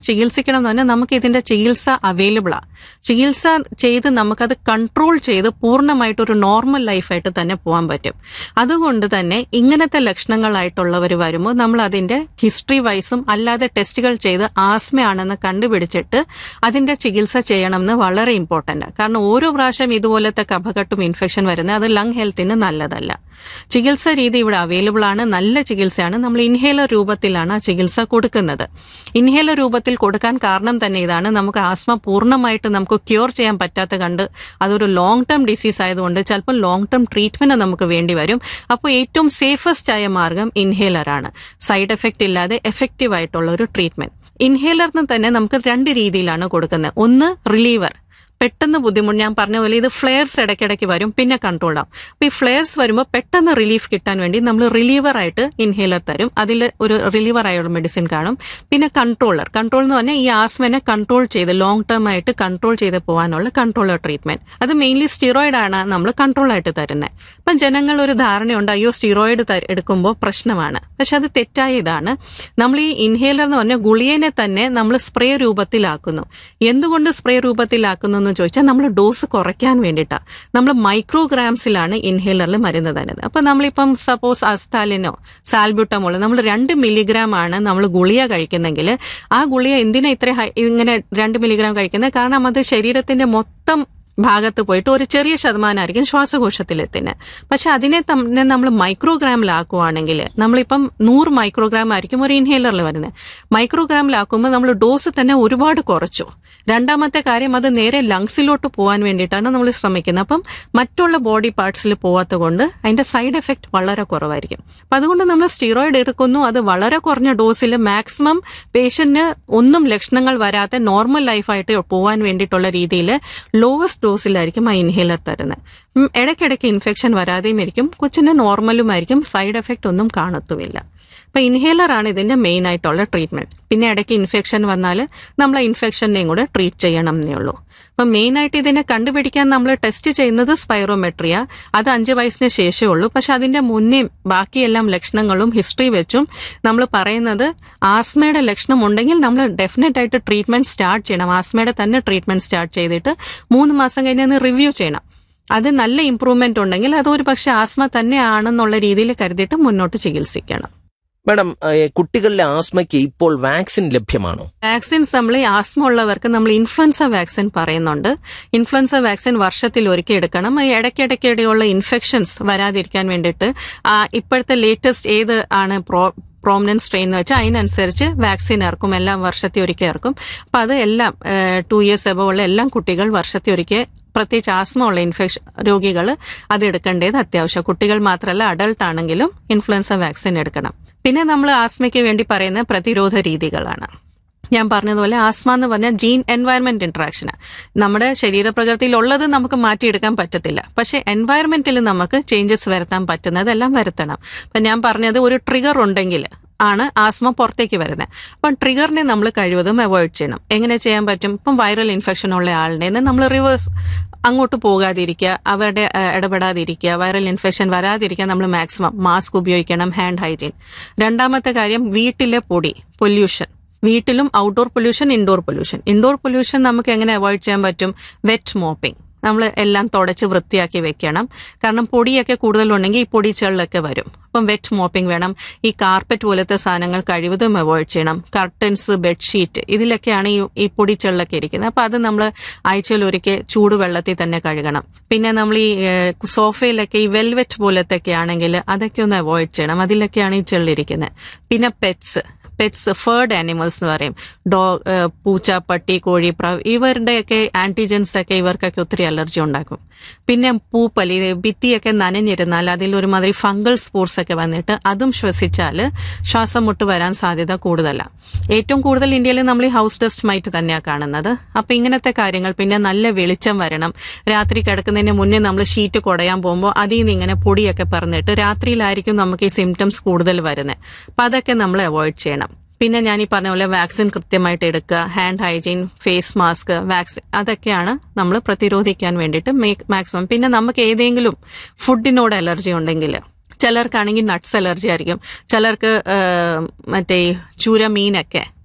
ചികിത്സിക്കണം എന്ന് പറഞ്ഞാൽ നമുക്ക് ഇതിന്റെ ചികിത്സ അവൈലബിൾ ആ ചികിത്സ ചെയ്ത് നമുക്കത് കൺട്രോൾ ചെയ്ത് പൂർണ്ണമായിട്ട് ഒരു നോർമൽ ലൈഫായിട്ട് തന്നെ പോകാൻ പറ്റും അതുകൊണ്ട് തന്നെ ഇങ്ങനത്തെ ലക്ഷണങ്ങളായിട്ടുള്ളവർ വരുമ്പോൾ നമ്മൾ അതിന്റെ ഹിസ്റ്ററി വൈസും അല്ലാതെ ടെസ്റ്റുകൾ ചെയ്ത് ആസ്മയാണെന്ന് കണ്ടുപിടിച്ചിട്ട് അതിന്റെ ചികിത്സ ചെയ്യണമെന്ന് വളരെ ഇമ്പോർട്ടന്റ് കാരണം ഓരോ പ്രാവശ്യം ഇതുപോലത്തെ കഫകട്ടും ഇൻഫെക്ഷൻ വരുന്നത് അത് ലങ് ഹെൽത്തിന് നല്ലതല്ല ചികിത്സ രീതി ഇവിടെ അവൈലബിൾ ആണ് നല്ല ചികിത്സയാണ് നമ്മൾ ഇൻഹേലർ രൂപത്തിലാണ് ആ ചികിത്സ കൊടുക്കുന്നത് ഇൻഹേലർ രൂപത്തിൽ കൊടുക്കാൻ കാരണം തന്നെ ഇതാണ് നമുക്ക് ആസ്മ പൂർണ്ണമായിട്ട് നമുക്ക് ക്യൂർ ചെയ്യാൻ പറ്റാത്ത കണ്ട് അതൊരു ലോങ് ടേം ഡിസീസ് ആയതുകൊണ്ട് ചിലപ്പോൾ ലോങ് ടേം ട്രീറ്റ്മെന്റ് നമുക്ക് വേണ്ടി വരും അപ്പോൾ ഏറ്റവും സേഫസ്റ്റ് ആയ മാർഗം ഇൻഹേലർ ആണ് സൈഡ് എഫക്റ്റ് ഇല്ലാതെ എഫക്റ്റീവ് ആയിട്ടുള്ള ഒരു ട്രീറ്റ്മെന്റ് ഇൻഹേലറിന് തന്നെ നമുക്ക് രണ്ട് രീതിയിലാണ് കൊടുക്കുന്നത് ഒന്ന് റിലീവർ പെട്ടെന്ന് ബുദ്ധിമുട്ട് ഞാൻ പറഞ്ഞ പോലെ ഇത് ഫ്ലെയർസ് ഇടയ്ക്കിടയ്ക്ക് വരും പിന്നെ കൺട്രോൾ ആവും അപ്പൊ ഈ ഫ്ലെയർസ് വരുമ്പോൾ പെട്ടെന്ന് റിലീഫ് കിട്ടാൻ വേണ്ടി നമ്മൾ റിലീവർ ആയിട്ട് ഇൻഹേലർ തരും അതിൽ ഒരു റിലീവർ ആയുള്ള മെഡിസിൻ കാണും പിന്നെ കൺട്രോളർ കൺട്രോൾ എന്ന് പറഞ്ഞാൽ ഈ ആസ്മനെ കൺട്രോൾ ചെയ്ത് ലോങ് ടേം ആയിട്ട് കൺട്രോൾ ചെയ്ത് പോകാനുള്ള കൺട്രോളർ ട്രീറ്റ്മെന്റ് അത് മെയിൻലി സ്റ്റിറോയിഡ് ആണ് നമ്മൾ കൺട്രോൾ ആയിട്ട് തരുന്നത് അപ്പം ജനങ്ങൾ ഒരു ധാരണയുണ്ട് അയ്യോ സ്റ്റിറോയിഡ് എടുക്കുമ്പോൾ പ്രശ്നമാണ് പക്ഷെ അത് തെറ്റായ ഇതാണ് നമ്മൾ ഈ ഇൻഹേലർ എന്ന് പറഞ്ഞാൽ ഗുളിയനെ തന്നെ നമ്മൾ സ്പ്രേ രൂപത്തിലാക്കുന്നു എന്തുകൊണ്ട് സ്പ്രേ രൂപത്തിലാക്കുന്നു എന്ന് ചോദിച്ചാൽ നമ്മൾ ഡോസ് കുറയ്ക്കാൻ വേണ്ടിയിട്ടാണ് നമ്മൾ മൈക്രോഗ്രാംസിലാണ് ഇൻഹേലറിൽ മരുന്ന് തരുന്നത് അപ്പം നമ്മളിപ്പം സപ്പോസ് അസ്താലിനോ സാൽബ്യൂട്ടമോളോ നമ്മൾ രണ്ട് മില്ലിഗ്രാം ആണ് നമ്മൾ ഗുളിക കഴിക്കുന്നെങ്കിൽ ആ ഗുളിക എന്തിനാ ഇത്ര ഹൈ- ഇങ്ങനെ രണ്ട് മില്ലിഗ്രാം കഴിക്കുന്നത് കാരണം അത് ശരീരത്തിന്റെ മൊത്തം ഭാഗത്ത് പോയിട്ട് ഒരു ചെറിയ ശതമാനമായിരിക്കും ശ്വാസകോശത്തിലെത്തുന്നത് പക്ഷെ അതിനെ തന്നെ നമ്മൾ മൈക്രോഗ്രാമിലാക്കുവാണെങ്കിൽ നമ്മളിപ്പം നൂറ് മൈക്രോഗ്രാം ആയിരിക്കും ഒരു ഇൻഹേലറിൽ വരുന്നത് മൈക്രോഗ്രാമിലാക്കുമ്പോൾ നമ്മൾ ഡോസ് തന്നെ ഒരുപാട് കുറച്ചു രണ്ടാമത്തെ കാര്യം അത് നേരെ ലങ്സിലോട്ട് പോകാൻ വേണ്ടിയിട്ടാണ് നമ്മൾ ശ്രമിക്കുന്നത് അപ്പം മറ്റുള്ള ബോഡി പാർട്സിൽ പോവാത്ത കൊണ്ട് അതിന്റെ സൈഡ് എഫക്ട് വളരെ കുറവായിരിക്കും അപ്പം അതുകൊണ്ട് നമ്മൾ സ്റ്റിറോയിഡ് എടുക്കുന്നു അത് വളരെ കുറഞ്ഞ ഡോസിൽ മാക്സിമം പേഷ്യന്റിന് ഒന്നും ലക്ഷണങ്ങൾ വരാത്ത നോർമൽ ലൈഫായിട്ട് പോകാൻ വേണ്ടിയിട്ടുള്ള രീതിയിൽ ലോവസ്റ്റ് ഡോസിലായിരിക്കും ആ ഇൻഹേലർ തരുന്നത് ഉം, ഇടയ്ക്കിടയ്ക്ക് ഇൻഫെക്ഷൻ വരാതെയും ഇരിക്കും കൊച്ചിന് നോർമലുമായിരിക്കും സൈഡ് എഫക്റ്റ് ഒന്നും കാണത്തുമില്ല അപ്പൊ ഇൻഹേലർ ആണ് ഇതിന്റെ മെയിൻ ആയിട്ടുള്ള ട്രീറ്റ്മെന്റ് പിന്നെ ഇടയ്ക്ക് ഇൻഫെക്ഷൻ വന്നാൽ നമ്മൾ ആ ഇൻഫെക്ഷനെയും കൂടെ ട്രീറ്റ് ചെയ്യണം എന്നേ ഉള്ളൂ അപ്പൊ മെയിൻ ആയിട്ട് ഇതിനെ കണ്ടുപിടിക്കാൻ നമ്മൾ ടെസ്റ്റ് ചെയ്യുന്നത് സ്പൈറോമെട്രിയ അത് അഞ്ച് വയസ്സിന് ശേഷമേ ഉള്ളൂ പക്ഷെ അതിന്റെ മുന്നേ ബാക്കിയെല്ലാം ലക്ഷണങ്ങളും ഹിസ്റ്ററി വെച്ചും നമ്മൾ പറയുന്നത് ആസ്മയുടെ ലക്ഷണം ഉണ്ടെങ്കിൽ നമ്മൾ ഡെഫിനറ്റ് ആയിട്ട് ട്രീറ്റ്മെന്റ് സ്റ്റാർട്ട് ചെയ്യണം ആസ്മയുടെ തന്നെ ട്രീറ്റ്മെന്റ് സ്റ്റാർട്ട് ചെയ്തിട്ട് മൂന്ന് മാസം കഴിഞ്ഞ് റിവ്യൂ ചെയ്യണം അത് നല്ല ഇമ്പ്രൂവ്മെന്റ് ഉണ്ടെങ്കിൽ അത് ഒരു പക്ഷെ ആസ്മ തന്നെയാണെന്നുള്ള രീതിയിൽ കരുതിയിട്ട് മുന്നോട്ട് ചികിത്സിക്കണം മാഡം ഏഹ്, കുട്ടികളിലെ ആസ്മയ്ക്ക് ഇപ്പോൾ വാക്സിൻ ലഭ്യമാണോ വാക്സിൻസ് നമ്മൾ ഈ ആസ്മ ഉള്ളവർക്ക് നമ്മൾ ഇൻഫ്ലുവൻസ വാക്സിൻ പറയുന്നുണ്ട് ഇൻഫ്ലുവൻസ വാക്സിൻ വർഷത്തിൽ ഒരിക്കൽ എടുക്കണം ഈ ഇടയ്ക്കിടയ്ക്കിടെയുള്ള ഇൻഫെക്ഷൻസ് വരാതിരിക്കാൻ വേണ്ടിയിട്ട് ആ, ഇപ്പോഴത്തെ ലേറ്റസ്റ്റ് ഏത് ആണ് പ്രോ പ്രോമിനന്റ് സ്ട്രെയിൻ എന്ന് വെച്ചാൽ അതിനനുസരിച്ച് വാക്സിൻ ഇറക്കും എല്ലാം വർഷത്തിൽ ഒരിക്കൽ ഇറക്കും അപ്പൊ അത് എല്ലാം ടു ഇയേഴ്സ് എബോ ഉള്ള എല്ലാം കുട്ടികൾ വർഷത്തിൽ ഒരിക്കൽ പ്രത്യേകിച്ച് ആസ്മ ഉള്ള ഇൻഫെക്ഷൻ രോഗികൾ അത് എടുക്കേണ്ടത് അത്യാവശ്യം കുട്ടികൾ മാത്രമല്ല അഡൾട്ട് ആണെങ്കിലും ഇൻഫ്ലുവൻസ വാക്സിൻ എടുക്കണം പിന്നെ നമ്മൾ ആസ്മയ്ക്ക് വേണ്ടി പറയുന്ന പ്രതിരോധ രീതികളാണ് ഞാൻ പറഞ്ഞതുപോലെ ആസ്മ എന്ന് പറഞ്ഞാൽ ജീൻ എൻവയറമെന്റ് ഇന്ററാക്ഷന് നമ്മുടെ ശരീരപ്രകൃതിയിൽ ഉള്ളത് നമുക്ക് മാറ്റിയെടുക്കാൻ പറ്റത്തില്ല പക്ഷെ എൻവയറമെന്റിൽ നമുക്ക് ചേഞ്ചസ് വരുത്താൻ പറ്റുന്നതെല്ലാം വരുത്തണം അപ്പൊ ഞാൻ പറഞ്ഞത് ഒരു ട്രിഗർ ഉണ്ടെങ്കിൽ ആണ് ആസ്മ പുറത്തേക്ക് വരുന്നത് അപ്പം ട്രിഗറിനെ നമ്മൾ കഴിവതും അവോയ്ഡ് ചെയ്യണം എങ്ങനെ ചെയ്യാൻ പറ്റും ഇപ്പം വൈറൽ ഇൻഫെക്ഷൻ ഉള്ള ആളുടെ നമ്മൾ റിവേഴ്സ് അങ്ങോട്ട് പോകാതിരിക്കുക അവരുടെ ഏഹ്, ഇടപെടാതിരിക്കുക വൈറൽ ഇൻഫെക്ഷൻ വരാതിരിക്കാൻ നമ്മൾ മാക്സിമം മാസ്ക് ഉപയോഗിക്കണം ഹാൻഡ് ഹൈജീൻ രണ്ടാമത്തെ കാര്യം വീട്ടിലെ പൊടി പൊല്യൂഷൻ വീട്ടിലും outdoor pollution indoor pollution indoor pollution നമുക്ക് എങ്ങനെ അവോയ്ഡ് ചെയ്യാൻ പറ്റും വെറ്റ് മോപ്പിംഗ് നമ്മൾ എല്ലാം തുടച്ച് വൃത്തിയാക്കി വെക്കണം കാരണം പൊടിയൊക്കെ കൂടുതലുണ്ടെങ്കിൽ ഈ പൊടിച്ചകളിലൊക്കെ വരും അപ്പം വെറ്റ് മോപ്പിംഗ് വേണം ഈ കാർപ്പറ്റ് പോലത്തെ സാധനങ്ങൾ കഴിവതും അവോയ്ഡ് ചെയ്യണം കർട്ടൻസ് ബെഡ്ഷീറ്റ് ഇതിലൊക്കെയാണ് ഈ ഈ പൊടിച്ചകളിലൊക്കെ ഇരിക്കുന്നത് അപ്പം അത് നമ്മൾ ആഴ്ചയിൽ ഒരിക്കൽ ചൂടുവെള്ളത്തിൽ തന്നെ കഴുകണം പിന്നെ നമ്മൾ ഈ ഏഹ്, സോഫയിലൊക്കെ ഈ വെൽവെറ്റ് പോലത്തെ ഒക്കെ ആണെങ്കിൽ അതൊക്കെ ഒന്ന് അവോയ്ഡ് ചെയ്യണം അതിലൊക്കെയാണ് ഈ ചെള്ളിരിക്കുന്നത് പിന്നെ പെറ്റ്സ് പെറ്റ്സ് ഫേർഡ് ആനിമൽസ് എന്ന് പറയും ഡോ ഏഹ് പൂച്ച പട്ടി കോഴി പ്രാവ് ഇവരുടെയൊക്കെ ആന്റിജൻസ് ഒക്കെ ഇവർക്കൊക്കെ ഒത്തിരി അലർജി ഉണ്ടാക്കും പിന്നെ പൂപ്പലി ഇത് ഭിത്തിയൊക്കെ നനഞ്ഞിരുന്നാൽ അതിൽ ഒരുമാതിരി ഫംഗൽ സ്പോർട്സ് ഒക്കെ വന്നിട്ട് അതും ശ്വസിച്ചാൽ ശ്വാസം മുട്ട് വരാൻ സാധ്യത കൂടുതലാണ് ഏറ്റവും കൂടുതൽ ഇന്ത്യയിൽ നമ്മൾ ഈ ഹൗസ് ഡസ്റ്റ് മൈറ്റ് തന്നെയാണ് കാണുന്നത് അപ്പൊ ഇങ്ങനത്തെ കാര്യങ്ങൾ പിന്നെ നല്ല വെളിച്ചം വരണം രാത്രി കിടക്കുന്നതിന് മുന്നേ നമ്മൾ ഷീറ്റ് കുടയാൻ പോകുമ്പോൾ അതിൽ നിന്ന് ഇങ്ങനെ പൊടിയൊക്കെ പറഞ്ഞിട്ട് രാത്രിയിലായിരിക്കും നമുക്ക് ഈ സിംറ്റംസ് കൂടുതൽ വരുന്നത് അപ്പൊ അതൊക്കെ നമ്മൾ അവോയ്ഡ് ചെയ്യണം പിന്നെ ഞാൻ ഈ പറഞ്ഞ പോലെ വാക്സിൻ കൃത്യമായിട്ട് എടുക്കുക hand hygiene face mask vaccine അതൊക്കെയാണ് നമ്മൾ പ്രതിരോധിക്കാൻ വേണ്ടിയിട്ട് മാക്സിമം പിന്നെ നമുക്ക് ഏതെങ്കിലും ഫുഡിനോട് അലർജി ഉണ്ടെങ്കിൽ ചിലർക്കാണെങ്കിൽ നട്ട്സ് അലർജി ആയിരിക്കും ചിലർക്ക് ആ, മറ്റേ ഈ ചൂര മീനൊക്കെ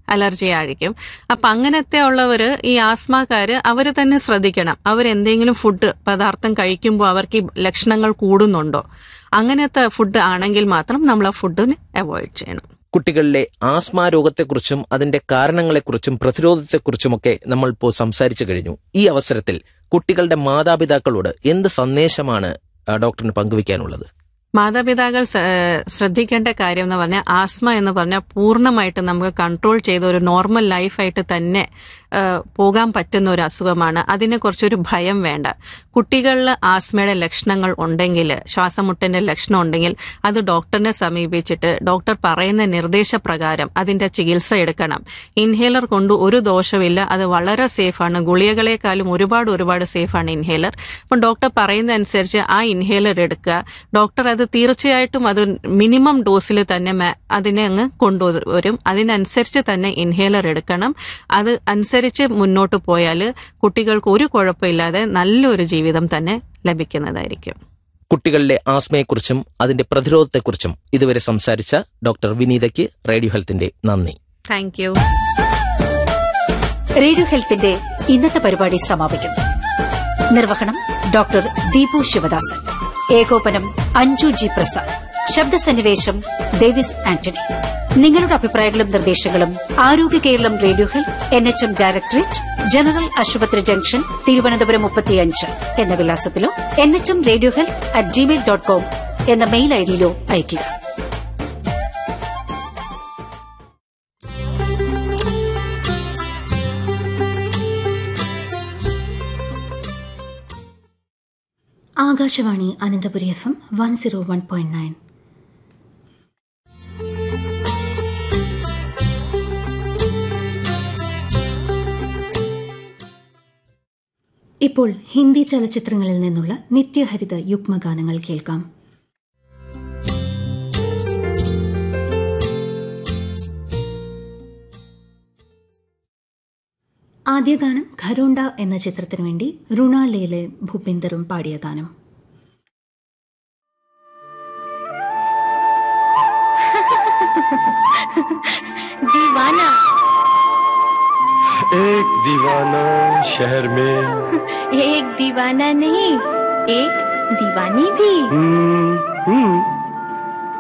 അലർജി ആയിരിക്കും അപ്പൊ അങ്ങനത്തെ ഉള്ളവര് ഈ ആസ്മക്കാര് അവര് തന്നെ ശ്രദ്ധിക്കണം അവരെന്തെങ്കിലും ഫുഡ് പദാർത്ഥം കഴിക്കുമ്പോൾ അവർക്ക് ഈ ലക്ഷണങ്ങൾ കൂടുന്നുണ്ടോ അങ്ങനത്തെ ഫുഡ് ആണെങ്കിൽ മാത്രം നമ്മൾ ആ ഫുഡിനെ അവോയ്ഡ് ചെയ്യണം കുട്ടികളിലെ ആസ്മ രോഗത്തെക്കുറിച്ചും അതിന്റെ കാരണങ്ങളെക്കുറിച്ചും പ്രതിരോധത്തെക്കുറിച്ചുമൊക്കെ നമ്മൾ ഇപ്പോൾ സംസാരിച്ചു കഴിഞ്ഞു ഈ അവസരത്തിൽ കുട്ടികളുടെ മാതാപിതാക്കളോട് എന്ത് സന്ദേശമാണ് ആ, ഡോക്ടറിന് പങ്കുവയ്ക്കാനുള്ളത് മാതാപിതാക്കൾ സ- ഏഹ് ശ്രദ്ധിക്കേണ്ട കാര്യം എന്ന് പറഞ്ഞാൽ ആസ്മ എന്ന് പറഞ്ഞാൽ പൂർണ്ണമായിട്ട് നമുക്ക് കൺട്രോൾ ചെയ്ത ഒരു നോർമൽ ലൈഫായിട്ട് തന്നെ ഏഹ് പോകാൻ പറ്റുന്ന ഒരു അസുഖമാണ് അതിനെ കുറിച്ചൊരു ഭയം വേണ്ട കുട്ടികളിൽ ആസ്മയുടെ ലക്ഷണങ്ങൾ ഉണ്ടെങ്കിൽ ശ്വാസമുട്ടന്റെ ലക്ഷണം ഉണ്ടെങ്കിൽ അത് ഡോക്ടറിനെ സമീപിച്ചിട്ട് ഡോക്ടർ പറയുന്ന നിർദ്ദേശപ്രകാരം അതിന്റെ ചികിത്സ എടുക്കണം ഇൻഹേലർ കൊണ്ട് ഒരു ദോഷമില്ല അത് വളരെ സേഫാണ് ഗുളികകളെക്കാളും ഒരുപാട് ഒരുപാട് സേഫാണ് ഇൻഹേലർ അപ്പം ഡോക്ടർ പറയുന്ന അനുസരിച്ച് ആ ഇൻഹേലർ എടുക്കുക ഡോക്ടർ അത് തീർച്ചയായിട്ടും അത് മിനിമം ഡോസിൽ തന്നെ മ- അതിനെ അങ്ങ് കൊണ്ടുവരും അതിനനുസരിച്ച് തന്നെ ഇൻഹേലർ എടുക്കണം അത് അനുസരിച്ച് മുന്നോട്ട് പോയാൽ കുട്ടികൾക്ക് ഒരു കുഴപ്പമില്ലാതെ നല്ലൊരു ജീവിതം തന്നെ ലഭിക്കുന്നതായിരിക്കും കുട്ടികളിലെ ആസ്മയെക്കുറിച്ചും അതിന്റെ പ്രതിരോധത്തെക്കുറിച്ചും ഇതുവരെ സംസാരിച്ച ഡോക്ടർ വിനീതയ്ക്ക് റേഡിയോ ഹെൽത്തിന്റെ നന്ദി താങ്ക് യു റേഡിയോ ഹെൽത്തിന്റെ ഇന്നത്തെ പരിപാടി സമാപിക്കുന്നു നിർവഹണം ഡോക്ടർ ദീപു ശിവദാസൻ ഏകോപനം അഞ്ജു ജി പ്രസാദ് ശബ്ദസന്നിവേശം ഡേവിസ് ആന്റണി നിങ്ങളുടെ അഭിപ്രായങ്ങളും നിർദ്ദേശങ്ങളും ആരോഗ്യ കേരളം radio health N H M directorate general ആശുപത്രി ജംഗ്ഷൻ തിരുവനന്തപുരം മുപ്പത്തിയഞ്ച് എന്ന വിലാസത്തിലോ N H M radio health at Gmail dot com എന്ന മെയിൽ ഐഡിയിലോ അയയ്ക്കുക Akashvani Ananthapuri F M one zero one point nine ഇപ്പോൾ ഹിന്ദി ചലച്ചിത്രങ്ങളിൽ നിന്നുള്ള നിത്യഹരിത യുഗ്മഗാനങ്ങൾ കേൾക്കാം ആദ്യ ഗാനം ഖരോണ്ട എന്ന ചിത്രത്തിനു വേണ്ടി റുണാലയിലെ ഭൂപിന്ദറും പാടിയ ഗാനം दीवाना एक दीवाना शहर में एक दीवाना नहीं एक दीवानी भी हम्म, हम्म,